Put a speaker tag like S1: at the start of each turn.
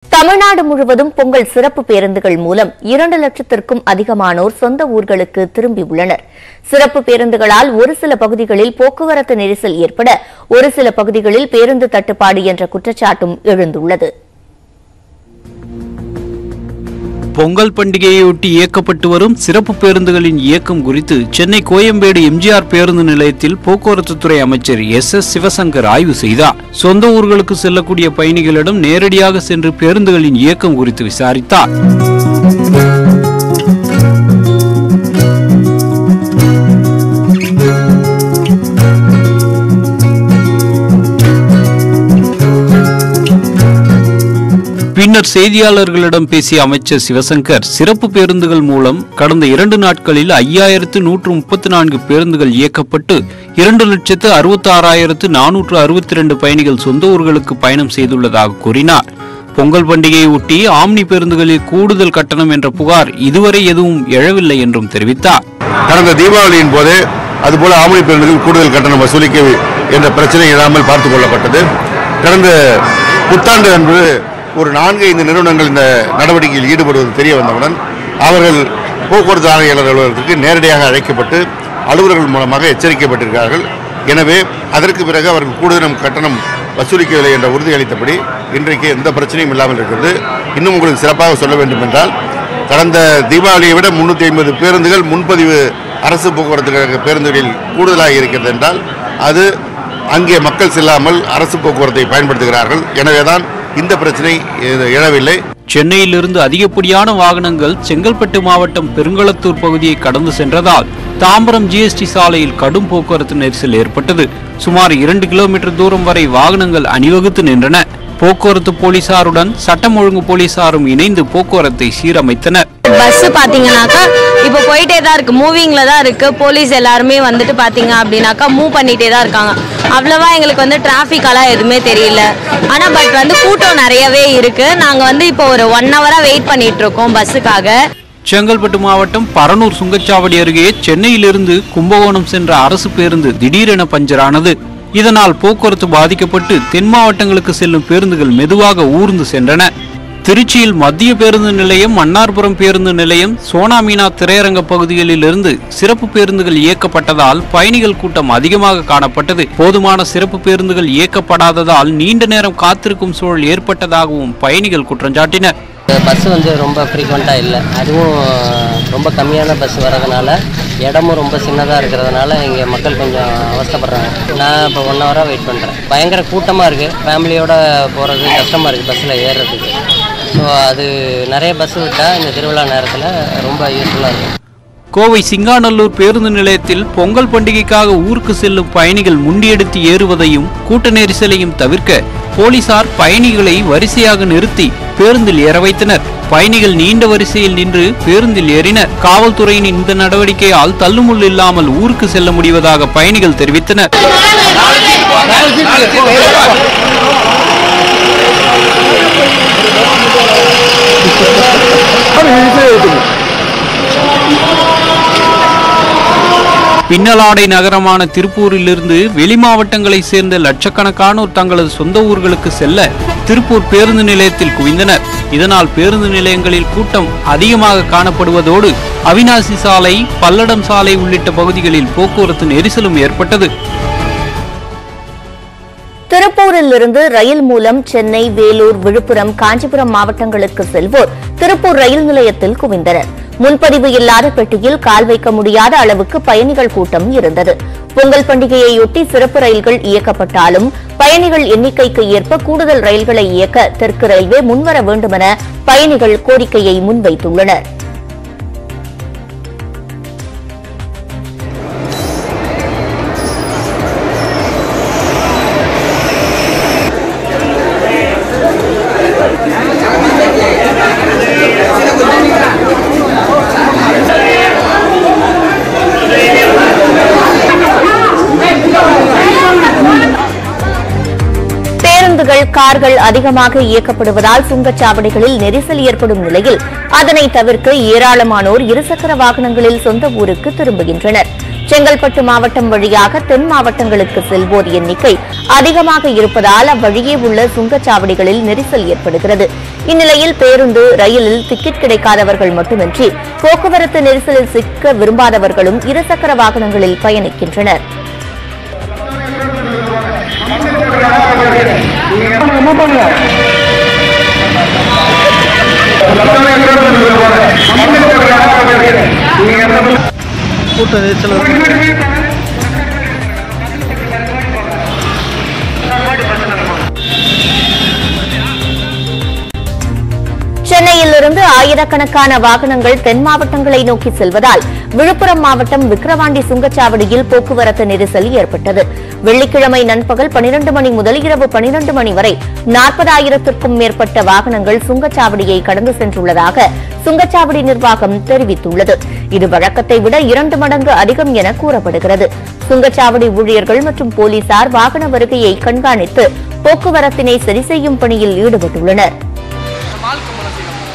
S1: தமிழ்நாடு முழுவதும் பொங்கல் சிறப்பு பேருந்துகள் மூலம் இரண்டு லட்சத்திற்கும் அதிகமானோர் சொந்த ஊர்களுக்கு திரும்பியுள்ளனர் சிறப்பு பேருந்துகளால் ஒரு சில பகுதிகளில் போக்குவரத்து நெரிசல் ஏற்பட ஒரு சில பகுதிகளில் பேருந்து தட்டுப்பாடு என்ற குற்றச்சாட்டும் எழுந்துள்ளது
S2: பொங்கல் பண்டிகையையொட்டி இயக்கப்பட்டு வரும் சிறப்பு பேருந்துகளின் இயக்கம் குறித்து சென்னை கோயம்பேடு எம்ஜிஆர் பேருந்து நிலையத்தில் போக்குவரத்து துறை அமைச்சர் எஸ் எஸ் சிவசங்கர் ஆய்வு செய்தார் சொந்த ஊர்களுக்கு செல்லக்கூடிய பயணிகளிடம் நேரடியாக சென்று பேருந்துகளின் இயக்கம் குறித்து விசாரித்தார் பின்னர் செய்தியாளர்களிடம் பேசிய அமைச்சர் சிவசங்கர் சிறப்பு பேருந்துகள் மூலம் கடந்த இரண்டு நாட்களில் ஐயாயிரத்து நூற்று முப்பத்தி நான்கு பேருந்துகள் இயக்கப்பட்டு இரண்டு லட்சத்து அறுபத்தி ஆறாயிரத்து நானூற்று அறுபத்தி இரண்டு பயணிகள் சொந்த ஊர்களுக்கு பயணம் செய்துள்ளதாக கூறினார் பொங்கல் பண்டிகையை ஒட்டி ஆம்னி பேருந்துகளில் கூடுதல் கட்டணம் என்ற புகார் இதுவரை எதுவும் எழவில்லை என்றும் தெரிவித்தார்
S3: கடந்த தீபாவளியின் போது அதுபோல ஆமணி பேருந்துகள் கூடுதல் கட்டணம் வசூலிக்க என்ற பிரச்சனை இல்லாமல் பார்த்துக் கொள்ளப்பட்டது கடந்த புத்தாண்டு அன்று ஒரு நான்கு ஐந்து நிறுவனங்கள் இந்த நடவடிக்கையில் ஈடுபடுவது தெரிய வந்தவுடன் அவர்கள் போக்குவரத்து ஆணையாளர் அலுவலகத்திற்கு நேரடியாக அழைக்கப்பட்டு அலுவலர்கள் மூலமாக எச்சரிக்கப்பட்டிருக்கிறார்கள் எனவே அதற்கு பிறகு அவர்கள் கூடுதல் கட்டணம் வசூலிக்கவில்லை என்ற உறுதி அளித்தபடி இன்றைக்கு எந்த பிரச்சனையும் இல்லாமல் இருக்கிறது இன்னும் உங்களுக்கு சிறப்பாக சொல்ல வேண்டும் என்றால் கடந்த தீபாவளியை விட முன்னூற்றி ஐம்பது பேருந்துகள் முன்பதிவு அரசு போக்குவரத்து கழக பேருந்துகளில் கூடுதலாக இருக்கிறது என்றால் அது அங்கே மக்கள் செல்லாமல் அரசு போக்குவரத்தை பயன்படுத்துகிறார்கள் எனவேதான் இந்த பிரச்சனை எ- எழவில்லை
S2: சென்னையிலிருந்து அதிகப்படியான வாகனங்கள் செங்கல்பட்டு மாவட்டம் பெருங்களத்தூர் பகுதியை கடந்து சென்றதால் தாம்பரம் ஜிஎஸ்டி சாலையில் கடும் போக்குவரத்து நெரிசல் ஏற்பட்டது சுமார் இரண்டு கிலோமீட்டர் தூரம் வரை வாகனங்கள் அணிவகுத்து நின்றன போக்குவரத்து போலீசாருடன் சட்டம் ஒழுங்கு போலீசாரும் இணைந்து போக்குவரத்தை சீரமைத்தனர்
S4: பஸ் பாத்தீங்கன்னாக்கா இப்போ போயிட்டே தான் இருக்கு மூவிங்ல தான் இருக்கு போலீஸ் எல்லாருமே வந்துட்டு பாத்தீங்க அப்படின்னாக்கா மூவ் பண்ணிட்டே தான் இருக்காங்க அவ்வளவா எங்களுக்கு வந்து டிராஃபிக்கெல்லாம் எதுவுமே தெரியல ஆனா பட் வந்து கூட்டம் நிறையவே இருக்கு நாங்க வந்து இப்போ ஒரு ஒன் ஹவரா வெயிட் பண்ணிட்டு இருக்கோம் பஸ்ஸுக்காக
S2: செங்கல்பட்டு மாவட்டம் பரனூர் சுங்கச்சாவடி அருகே சென்னையிலிருந்து கும்பகோணம் சென்ற அரசு பேருந்து திடீரென பஞ்சரானது இதனால் போக்குவரத்து பாதிக்கப்பட்டு தென் மாவட்டங்களுக்கு செல்லும் பேருந்துகள் மெதுவாக ஊர்ந்து சென்றன திருச்சியில் மத்திய பேருந்து நிலையம் மன்னார்புரம் பேருந்து நிலையம் சோனாமீனா திரையரங்க பகுதிகளிலிருந்து சிறப்பு பேருந்துகள் இயக்கப்பட்டதால் பயணிகள் கூட்டம் அதிகமாக காணப்பட்டது போதுமான சிறப்பு பேருந்துகள் இயக்கப்படாததால் நீண்ட நேரம் காத்திருக்கும் சூழல் ஏற்பட்டதாகவும் பயணிகள் குற்றஞ்சாட்டினர்
S5: பஸ் வந்து ரொம்ப ஃப்ரீக்வெண்ட்டாக இல்லை அதுவும் ரொம்ப கம்மியான பஸ் வரதுனால இடமும் ரொம்ப சின்னதாக இருக்கிறதுனால இங்கே மக்கள் கொஞ்சம் அவஸ்தைப்படுறாங்க நான் இப்போ ஒன் ஹவராக வெயிட் பண்ணுறேன் பயங்கர கூட்டமாக இருக்குது ஃபேமிலியோட போகிறது கஷ்டமாக இருக்குது பஸ்ஸில் ஏறுறதுக்கு ஸோ அது நிறைய பஸ் விட்டால் இந்த திருவிழா நேரத்தில் ரொம்ப யூஸ்ஃபுல்லாக இருக்கும்
S2: கோவை சிங்காநல்லூர் பேருந்து நிலையத்தில் பொங்கல் பண்டிகைக்காக ஊருக்கு செல்லும் பயணிகள் முண்டியெடுத்து ஏறுவதையும் கூட்ட நெரிசலையும் தவிர்க்க போலீசார் பயணிகளை வரிசையாக நிறுத்தி பேருந்தில் ஏற வைத்தனர் பயணிகள் நீண்ட வரிசையில் நின்று பேருந்தில் ஏறினர் காவல்துறையின் இந்த நடவடிக்கையால் தள்ளுமுள் இல்லாமல் ஊருக்கு செல்ல முடிவதாக பயணிகள் தெரிவித்தனர் பின்னலாடை நகரமான திருப்பூரிலிருந்து வெளி மாவட்டங்களைச் சேர்ந்த லட்சக்கணக்கானோர் தங்களது சொந்த ஊர்களுக்கு செல்ல திருப்பூர் பேருந்து நிலையத்தில் குவிந்தனர் இதனால் பேருந்து நிலையங்களில் கூட்டம் அதிகமாக காணப்படுவதோடு அவினாசி சாலை பல்லடம் சாலை உள்ளிட்ட பகுதிகளில் போக்குவரத்து நெரிசலும் ஏற்பட்டது
S1: திருப்பூரில் இருந்து ரயில் மூலம் சென்னை வேலூர் விழுப்புரம் காஞ்சிபுரம் மாவட்டங்களுக்கு செல்வோர் திருப்பூர் ரயில் நிலையத்தில் குவிந்தனர் முன்பதிவு இல்லாத பெட்டியில் கால் வைக்க முடியாத அளவுக்கு பயணிகள் கூட்டம் இருந்தது பொங்கல் பண்டிகையையொட்டி சிறப்பு ரயில்கள் இயக்கப்பட்டாலும் பயணிகள் எண்ணிக்கைக்கு ஏற்ப கூடுதல் ரயில்களை இயக்க தெற்கு ரயில்வே முன்வர வேண்டுமென பயணிகள் கோரிக்கையை முன்வைத்துள்ளனர் பேருந்துகள் கார்கள் அதிகமாக இயக்கப்படுவதால் சுங்கச்சாவடிகளில் நெரிசல் ஏற்படும் நிலையில் அதனை தவிர்க்க ஏராளமானோர் இருசக்கர வாகனங்களில் சொந்த ஊருக்கு திரும்புகின்றனர் செங்கல்பட்டு மாவட்டம் வழியாக தென் மாவட்டங்களுக்கு செல்வோர் எண்ணிக்கை அதிகமாக இருப்பதால் அவ்வழியே உள்ள சுங்கச்சாவடிகளில் நெரிசல் ஏற்படுகிறது இந்நிலையில் பேருந்து ரயிலில் டிக்கெட் கிடைக்காதவர்கள் மட்டுமின்றி போக்குவரத்து நெரிசலில் சிக்க விரும்பாதவர்களும் இருசக்கர வாகனங்களில் பயணிக்கின்றனர்
S6: கூட்ட நெரிசல்
S1: சென்னையிலிருந்து ஆயிரக்கணக்கான வாகனங்கள் தென் மாவட்டங்களை நோக்கி செல்வதால் விழுப்புரம் மாவட்டம் விக்கிரவாண்டி சுங்கச்சாவடியில் போக்குவரத்து நெரிசல் ஏற்பட்டது வெள்ளிக்கிழமை நண்பகல் 12 மணி முதல் இரவு 12 மணி வரை நாற்பதாயிரத்திற்கும் மேற்பட்ட வாகனங்கள் சுங்கச்சாவடியை கடந்து சென்றுள்ளதாக சுங்கச்சாவடி நிர்வாகம் தெரிவித்துள்ளது இது வழக்கத்தை விட இரண்டு மடங்கு அதிகம் என கூறப்படுகிறது சுங்கச்சாவடி ஊழியர்கள் மற்றும் போலீசார் வாகன வருகையை கண்காணித்து போக்குவரத்தினை சரி செய்யும் பணியில் ஈடுபட்டுள்ளனர்
S6: மால் கம்பளம் செய்யணும்